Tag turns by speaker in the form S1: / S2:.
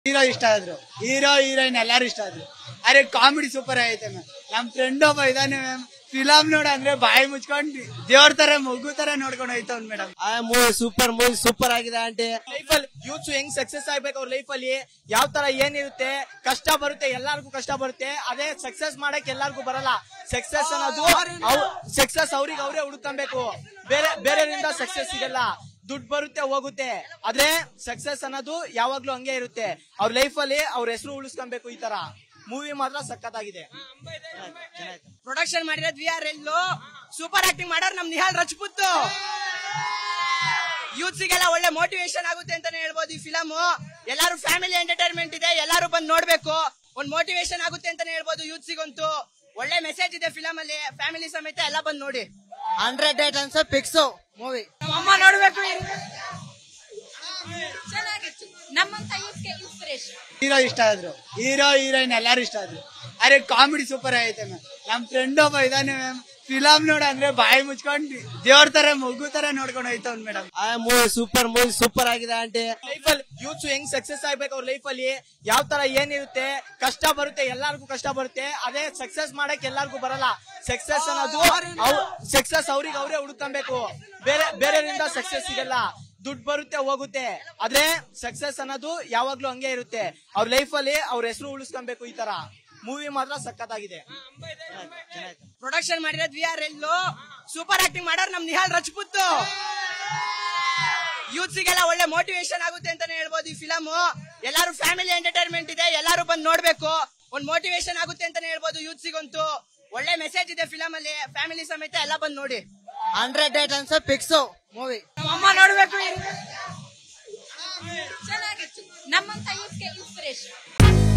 S1: hero ಇಷ್ಟ ಆದ್ರು hero heroine ಎಲ್ಲಾರು ಇಷ್ಟ ಆದ್ರು ಅರೆ ಕಾಮಿಡಿ ಸೂಪರ್ ಐತೆ ಮ್ಯಾಮ್ ನಮ್ ಫ್ರೆಂಡ್ ಒಬ್ಬ ಇದಾನೆ ಮ್ಯಾಮ್ ಫಿಲಮ್ ನೋಡ ಅಂದ್ರೆ ಬಾಯಿ ಮುಚ್ಕೊಂಡು ದೇವ್ರ ತರ ಮಗು ತರ ನೋಡ್ಕೊಂಡು ಹೋಯ್ತವ್ ಮೇಡಮ್
S2: ಆ ಮೂವಿ ಸೂಪರ್ ಮೂವಿ ಸೂಪರ್ ಆಗಿದೆ ಆಂಟಿ
S3: ಲೈಫ್ ಅಲ್ಲಿ ಯೂತ್ಸ್ ಹೆಂಗ್ ಸಕ್ಸಸ್ ಆಗ್ಬೇಕು ಅವ್ರ ಲೈಫ್ ಅಲ್ಲಿ ಯಾವ ತರ ಏನಿರುತ್ತೆ ಕಷ್ಟ ಬರುತ್ತೆ ಎಲ್ಲಾರ್ಗು ಕಷ್ಟ ಬರುತ್ತೆ ಅದೇ ಸಕ್ಸಸ್ ಮಾಡಕ್ ಎಲ್ಲಾರ್ಗು ಬರಲ್ಲ ಸಕ್ಸಸ್ ಅನ್ನೋದು ಸಕ್ಸಸ್ ಅವ್ರಿಗೆ ಅವರೇ ಹುಡುಕಬೇಕು ಬೇರೆ ಬೇರೆಯವರಿಂದ ಸಕ್ಸಸ್ ಸಿಗಲ್ಲ ದುಡ್ಡು ಬರುತ್ತೆ ಹೋಗುತ್ತೆ ಆದ್ರೆ ಸಕ್ಸಸ್ ಅನ್ನೋದು ಯಾವಾಗ್ಲೂ ಹಂಗೆ ಇರುತ್ತೆ ಅವ್ರ ಲೈಫ್ ಅಲ್ಲಿ ಅವ್ರ ಹೆಸರು ಉಳಿಸ್ಕೊಬೇಕು ಈ ತರ ಮೂವಿ ಮಾತ್ರ ಸಖತ್ತಾಗಿದೆ
S4: ಪ್ರೊಡಕ್ಷನ್ ಮಾಡಿರೋದ್ ವಿ ಆರ್ ಎಲ್ಲು ಸೂಪರ್ ಆಕ್ಟಿಂಗ್ ಮಾಡೋರು ನಮ್ ನಿಹಾಲ್ ರಜಪೂತ್ ಯೂತ್ಸಿಗೆಲ್ಲ ಒಳ್ಳೆ ಮೋಟಿವೇಶನ್ ಆಗುತ್ತೆ ಅಂತಾನೆ ಹೇಳ್ಬೋದು ಈ ಫಿಲಮ್ ಎಲ್ಲಾರು ಫ್ಯಾಮಿಲಿ ಎಂಟರ್ಟೈನ್ಮೆಂಟ್ ಇದೆ ಎಲ್ಲಾರು ಬಂದ್ ನೋಡ್ಬೇಕು ಒಂದ್ ಮೋಟಿವೇಶನ್ ಆಗುತ್ತೆ ಅಂತಾನೆ ಹೇಳ್ಬೋದು ಯೂತ್ಸಿಗಂತೂ ಒಳ್ಳೆ ಮೆಸೇಜ್ ಇದೆ ಫಿಲಮ್ ಅಲ್ಲಿ ಫ್ಯಾಮಿಲಿ ಸಮೇತ ಎಲ್ಲ ಬಂದ್ ನೋಡಿ
S2: ಹಂಡ್ರೆಡ್ ಡೇಟ್ ಅನ್ಸ ಫಿಕ್ಸ್ ಮೂವಿ
S4: ಅಮ್ಮ ನೋಡ್ಬೇಕು
S5: ಚೆನ್ನಾಗಿತ್ತು ನಮ್ಮಂತ ಯೂತ್ಗೆ ಇನ್ಸ್ಪಿರೇಷನ್
S1: ಹೀರೋ ಇಷ್ಟ ಆದ್ರು ಹೀರೋ ಹೀರೋಯಿನ್ ಎಲ್ಲಾರು ಇಷ್ಟ ಆದ್ರು ಅರೆ ಕಾಮಿಡಿ ಸೂಪರ್ ಐತೆ ಮ್ಯಾಮ್ ನಮ್ ಫ್ರೆಂಡ್ ಒಬ್ಬ ಇದಾನೆ ಮ್ಯಾಮ್ ಫಿಲಮ್ ನೋಡ ಅಂದ್ರೆ ಬಾಯಿ ಮುಚ್ಕೊಂಡು ದೇವ್ರ ತರ ಮಗು ತರ ನೋಡ್ಕೊಂಡು ಹೋಯ್ತವ್ ಮೇಡಮ್
S2: ಆ ಮೂವಿ ಸೂಪರ್ ಮೂವಿ ಸೂಪರ್ ಆಗಿದೆ ಆಂಟಿ
S3: ಲೈಫ್ ಅಲ್ಲಿ ಯೂತ್ಸ್ ಹೆಂಗ್ ಸಕ್ಸಸ್ ಆಗ್ಬೇಕು ಅವ್ರ ಲೈಫ್ ಅಲ್ಲಿ ಯಾವ ತರ ಏನಿರುತ್ತೆ ಕಷ್ಟ ಬರುತ್ತೆ ಎಲ್ಲಾರ್ಗು ಕಷ್ಟ ಬರುತ್ತೆ ಅದೇ ಸಕ್ಸಸ್ ಮಾಡಕ್ ಎಲ್ಲಾರ್ಗು ಬರಲ್ಲ ಸಕ್ಸಸ್ ಅನ್ನೋದು ಸಕ್ಸಸ್ ಅವ್ರಿಗೆ ಅವರೇ ಹುಡುಕಬೇಕು ಬೇರೆ ಬೇರೆಯವರಿಂದ ಸಕ್ಸಸ್ ಸಿಗಲ್ಲ ದುಡ್ಡು ಬರುತ್ತೆ ಹೋಗುತ್ತೆ ಆದ್ರೆ ಸಕ್ಸಸ್ ಅನ್ನೋದು ಯಾವಾಗ್ಲೂ ಹಂಗೆ ಇರುತ್ತೆ ಅವ್ರ ಲೈಫ್ ಅಲ್ಲಿ ಅವ್ರ ಹೆಸರು ಉಳಿಸ್ಕೊಬೇಕು ಈ ತರ ಮೂವಿ ಮಾತ್ರ ಸಖತ್ತಾಗಿದೆ
S4: ಪ್ರೊಡಕ್ಷನ್ ಮಾಡಿರೋದ್ ವಿ ಆರ್ ಎಲ್ಲು ಸೂಪರ್ ಆಕ್ಟಿಂಗ್ ಮಾಡೋರು ನಮ್ ನಿಹಾಲ್ ರಜಪೂತ್ ಯೂತ್ಸಿಗೆಲ್ಲ ಒಳ್ಳೆ ಮೋಟಿವೇಶನ್ ಆಗುತ್ತೆ ಅಂತಾನೆ ಹೇಳ್ಬೋದು ಈ ಫಿಲಮ್ ಎಲ್ಲಾರು ಫ್ಯಾಮಿಲಿ ಎಂಟರ್ಟೈನ್ಮೆಂಟ್ ಇದೆ ಎಲ್ಲಾರು ಬಂದ್ ನೋಡ್ಬೇಕು ಒಂದ್ ಮೋಟಿವೇಶನ್ ಆಗುತ್ತೆ ಅಂತಾನೆ ಹೇಳ್ಬೋದು ಯೂತ್ಸಿಗಂತೂ ಒಳ್ಳೆ ಮೆಸೇಜ್ ಇದೆ ಫಿಲಮ್ ಅಲ್ಲಿ ಫ್ಯಾಮಿಲಿ ಸಮೇತ ಎಲ್ಲ ಬಂದ್ ನೋಡಿ
S2: ಹಂಡ್ರೆಡ್ ಡೇಟ್ ಅನ್ಸ ಫಿಕ್ಸ್ ಮೂವಿ
S4: ಅಮ್ಮ ನೋಡ್ಬೇಕು
S5: ಚೆನ್ನಾಗಿತ್ತು ನಮ್ಮಂತ ಯೂತ್ಗೆ ಇನ್ಸ್ಪಿರೇಷನ್